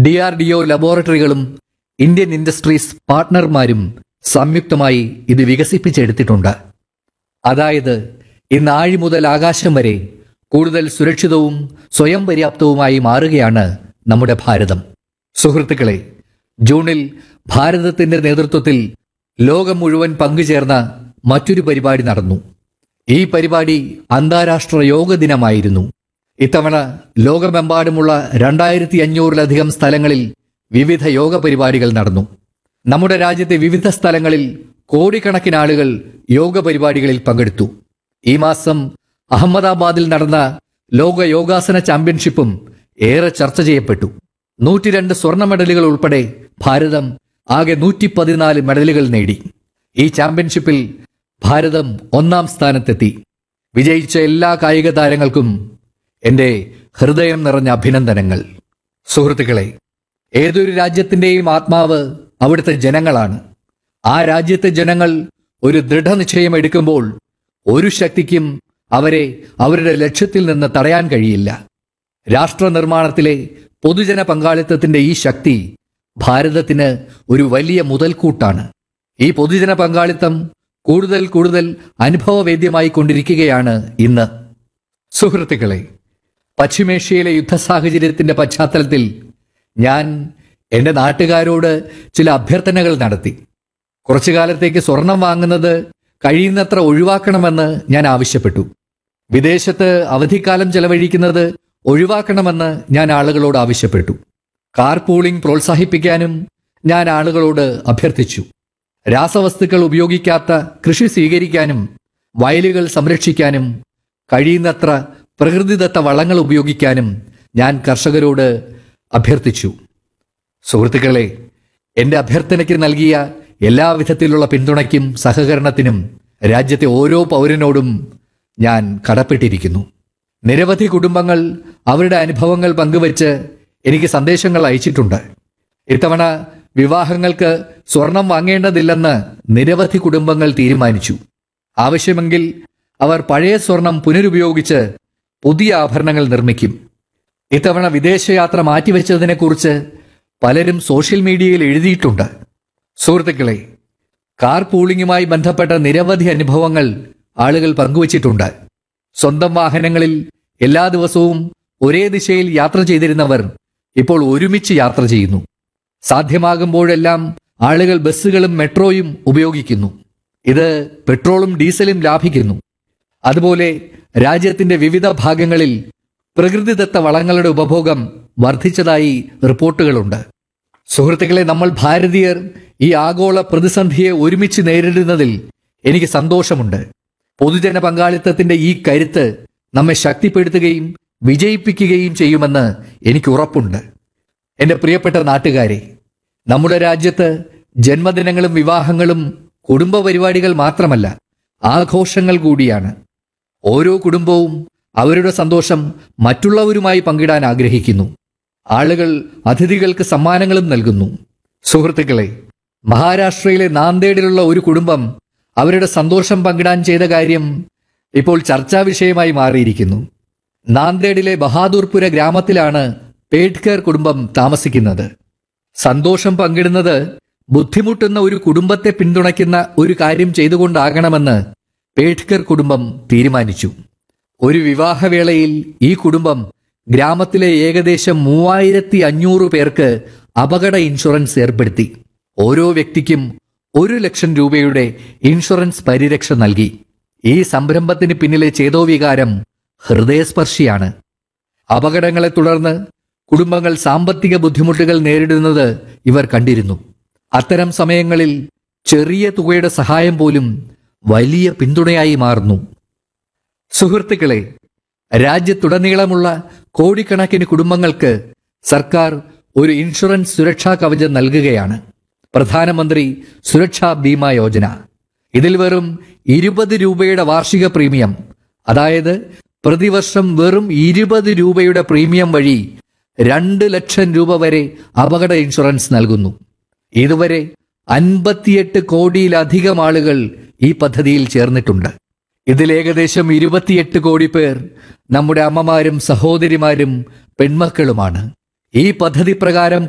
D R D O ലബോറട്ടറികളും Indian industries പാർട്ട്ണർമാരും സംയുക്തമായി ഇത് വികസിപ്പിച്ചെടുത്തിട്ടുണ്ട് അതായത് ഇന്ന് ആഴി മുതൽ ആകാശം വരെ കൂടുതൽ സുരക്ഷിതവും സ്വയം പര്യാപ്തവുമായി മാറുകയാണ് നമ്മുടെ ഭാരതം സുഹൃത്തുക്കളെ ജൂണിൽ ഭാരതത്തിന്റെ നേതൃത്വത്തിൽ ലോകം മുഴുവൻ പങ്കുചേർന്ന മറ്റൊരു പരിപാടി നടന്നു ഈ പരിപാടി അന്താരാഷ്ട്ര യോഗ ദിനമായിരുന്നു ഇത്തവണ ലോകമെമ്പാടുമുള്ള രണ്ടായിരത്തി അഞ്ഞൂറിലധികം സ്ഥലങ്ങളിൽ വിവിധ യോഗ പരിപാടികൾ നടന്നു നമ്മുടെ രാജ്യത്തെ വിവിധ സ്ഥലങ്ങളിൽ കോടിക്കണക്കിന് ആളുകൾ യോഗ പരിപാടികളിൽ പങ്കെടുത്തു ഈ മാസം അഹമ്മദാബാദിൽ നടന്ന ലോക യോഗാസന ചാമ്പ്യൻഷിപ്പും ഏറെ ചർച്ച ചെയ്യപ്പെട്ടു നൂറ്റിരണ്ട് സ്വർണ്ണ മെഡലുകൾ ഉൾപ്പെടെ ഭാരതം ആകെ നൂറ്റി പതിനാല് മെഡലുകൾ നേടി ഈ ചാമ്പ്യൻഷിപ്പിൽ ഭാരതം ഒന്നാം സ്ഥാനത്തെത്തി വിജയിച്ച എല്ലാ കായിക താരങ്ങൾക്കും എന്റെ ഹൃദയം നിറഞ്ഞ അഭിനന്ദനങ്ങൾ സുഹൃത്തുക്കളെ ഏതൊരു രാജ്യത്തിന്റെയും ആത്മാവ് അവിടുത്തെ ജനങ്ങളാണ് ആ രാജ്യത്തെ ജനങ്ങൾ ഒരു ദൃഢനിശ്ചയം എടുക്കുമ്പോൾ ഒരു ശക്തിക്കും അവരെ അവരുടെ ലക്ഷ്യത്തിൽ നിന്ന് തടയാൻ കഴിയില്ല രാഷ്ട്ര നിർമ്മാണത്തിലെ പൊതുജന പങ്കാളിത്തത്തിന്റെ ഈ ശക്തി ഭാരതത്തിന് ഒരു വലിയ മുതൽക്കൂട്ടാണ് ഈ പൊതുജന പങ്കാളിത്തം കൂടുതൽ കൂടുതൽ അനുഭവവേദ്യമായി കൊണ്ടിരിക്കുകയാണ് ഇന്ന് സുഹൃത്തുക്കളെ പശ്ചിമേഷ്യയിലെ യുദ്ധ സാഹചര്യത്തിന്റെ പശ്ചാത്തലത്തിൽ ഞാൻ എന്റെ നാട്ടുകാരോട് ചില അഭ്യർത്ഥനകൾ നടത്തി കുറച്ചു കാലത്തേക്ക് സ്വർണം വാങ്ങുന്നത് കഴിയുന്നത്ര ഒഴിവാക്കണമെന്ന് ഞാൻ ആവശ്യപ്പെട്ടു വിദേശത്ത് അവധിക്കാലം ചെലവഴിക്കുന്നത് ഒഴിവാക്കണമെന്ന് ഞാൻ ആളുകളോട് ആവശ്യപ്പെട്ടു കാർ പൂളിംഗ് പ്രോത്സാഹിപ്പിക്കാനും ഞാൻ ആളുകളോട് അഭ്യർത്ഥിച്ചു രാസവസ്തുക്കൾ ഉപയോഗിക്കാത്ത കൃഷി സ്വീകരിക്കാനും വയലുകൾ സംരക്ഷിക്കാനും കഴിയുന്നത്ര പ്രകൃതിദത്ത വളങ്ങൾ ഉപയോഗിക്കാനും ഞാൻ കർഷകരോട് അഭ്യർത്ഥിച്ചു സുഹൃത്തുക്കളെ എന്റെ അഭ്യർത്ഥനയ്ക്ക് നൽകിയ എല്ലാവിധത്തിലുള്ള പിന്തുണയ്ക്കും സഹകരണത്തിനും രാജ്യത്തെ ഓരോ പൗരനോടും ഞാൻ കടപ്പെട്ടിരിക്കുന്നു നിരവധി കുടുംബങ്ങൾ അവരുടെ അനുഭവങ്ങൾ പങ്കുവച്ച് എനിക്ക് സന്ദേശങ്ങൾ അയച്ചിട്ടുണ്ട് ഇത്തവണ വിവാഹങ്ങൾക്ക് സ്വർണം വാങ്ങേണ്ടതില്ലെന്ന് നിരവധി കുടുംബങ്ങൾ തീരുമാനിച്ചു ആവശ്യമെങ്കിൽ അവർ പഴയ സ്വർണം പുനരുപയോഗിച്ച് പുതിയ ആഭരണങ്ങൾ നിർമ്മിക്കും ഇത്തവണ വിദേശയാത്ര മാറ്റിവെച്ചതിനെക്കുറിച്ച് പലരും സോഷ്യൽ മീഡിയയിൽ എഴുതിയിട്ടുണ്ട് സുഹൃത്തുക്കളെ കാർ പൂളിംഗുമായി ബന്ധപ്പെട്ട നിരവധി അനുഭവങ്ങൾ ആളുകൾ പങ്കുവച്ചിട്ടുണ്ട് സ്വന്തം വാഹനങ്ങളിൽ എല്ലാ ദിവസവും ഒരേ ദിശയിൽ യാത്ര ചെയ്തിരുന്നവർ ഇപ്പോൾ ഒരുമിച്ച് യാത്ര ചെയ്യുന്നു സാധ്യമാകുമ്പോഴെല്ലാം ആളുകൾ ബസ്സുകളും മെട്രോയും ഉപയോഗിക്കുന്നു ഇത് പെട്രോളും ഡീസലും ലാഭിക്കുന്നു അതുപോലെ രാജ്യത്തിന്റെ വിവിധ ഭാഗങ്ങളിൽ പ്രകൃതിദത്ത വളങ്ങളുടെ ഉപഭോഗം വർദ്ധിച്ചതായി റിപ്പോർട്ടുകളുണ്ട് സുഹൃത്തുക്കളെ നമ്മൾ ഭാരതീയർ ഈ ആഗോള പ്രതിസന്ധിയെ ഒരുമിച്ച് നേരിടുന്നതിൽ എനിക്ക് സന്തോഷമുണ്ട് പൊതുജന പങ്കാളിത്തത്തിന്റെ ഈ കരുത്ത് നമ്മെ ശക്തിപ്പെടുത്തുകയും വിജയിപ്പിക്കുകയും ചെയ്യുമെന്ന് എനിക്ക് ഉറപ്പുണ്ട് എന്റെ പ്രിയപ്പെട്ട നാട്ടുകാരെ നമ്മുടെ രാജ്യത്ത് ജന്മദിനങ്ങളും വിവാഹങ്ങളും കുടുംബ പരിപാടികൾ മാത്രമല്ല ആഘോഷങ്ങൾ കൂടിയാണ് ഓരോ കുടുംബവും അവരുടെ സന്തോഷം മറ്റുള്ളവരുമായി പങ്കിടാൻ ആഗ്രഹിക്കുന്നു ആളുകൾ അതിഥികൾക്ക് സമ്മാനങ്ങളും നൽകുന്നു സുഹൃത്തുക്കളെ മഹാരാഷ്ട്രയിലെ നാന്ദേഡിലുള്ള ഒരു കുടുംബം അവരുടെ സന്തോഷം പങ്കിടാൻ ചെയ്ത കാര്യം ഇപ്പോൾ ചർച്ചാ വിഷയമായി മാറിയിരിക്കുന്നു നാന്ദേഡിലെ ബഹാദൂർപുര ഗ്രാമത്തിലാണ് പേഡ്കർ കുടുംബം താമസിക്കുന്നത് സന്തോഷം പങ്കിടുന്നത് ബുദ്ധിമുട്ടുന്ന ഒരു കുടുംബത്തെ പിന്തുണയ്ക്കുന്ന ഒരു കാര്യം ചെയ്തുകൊണ്ടാകണമെന്ന് പേഡ്കർ കുടുംബം തീരുമാനിച്ചു ഒരു വിവാഹവേളയിൽ ഈ കുടുംബം ഗ്രാമത്തിലെ ഏകദേശം മൂവായിരത്തി അഞ്ഞൂറ് പേർക്ക് അപകട ഇൻഷുറൻസ് ഏർപ്പെടുത്തി ഓരോ വ്യക്തിക്കും ഒരു ലക്ഷം രൂപയുടെ ഇൻഷുറൻസ് പരിരക്ഷ നൽകി ഈ സംരംഭത്തിന് പിന്നിലെ ചേതോവികാരം ഹൃദയസ്പർശിയാണ് അപകടങ്ങളെ തുടർന്ന് കുടുംബങ്ങൾ സാമ്പത്തിക ബുദ്ധിമുട്ടുകൾ നേരിടുന്നത് ഇവർ കണ്ടിരുന്നു അത്തരം സമയങ്ങളിൽ ചെറിയ തുകയുടെ സഹായം പോലും വലിയ പിന്തുണയായി മാറുന്നു സുഹൃത്തുക്കളെ രാജ്യത്തുടനീളമുള്ള കോടിക്കണക്കിന് കുടുംബങ്ങൾക്ക് സർക്കാർ ഒരു ഇൻഷുറൻസ് സുരക്ഷാ കവചം നൽകുകയാണ് പ്രധാനമന്ത്രി സുരക്ഷാ ബീമ യോജന ഇതിൽ വെറും ഇരുപത് രൂപയുടെ വാർഷിക പ്രീമിയം അതായത് പ്രതിവർഷം വെറും ഇരുപത് രൂപയുടെ പ്രീമിയം വഴി രണ്ട് ലക്ഷം രൂപ വരെ അപകട ഇൻഷുറൻസ് നൽകുന്നു ഇതുവരെ അൻപത്തിയെട്ട് കോടിയിലധികം ആളുകൾ ഈ പദ്ധതിയിൽ ചേർന്നിട്ടുണ്ട് ഇതിൽ ഏകദേശം ഇരുപത്തിയെട്ട് കോടി പേർ നമ്മുടെ അമ്മമാരും സഹോദരിമാരും പെൺമക്കളുമാണ് ഈ പദ്ധതി പ്രകാരം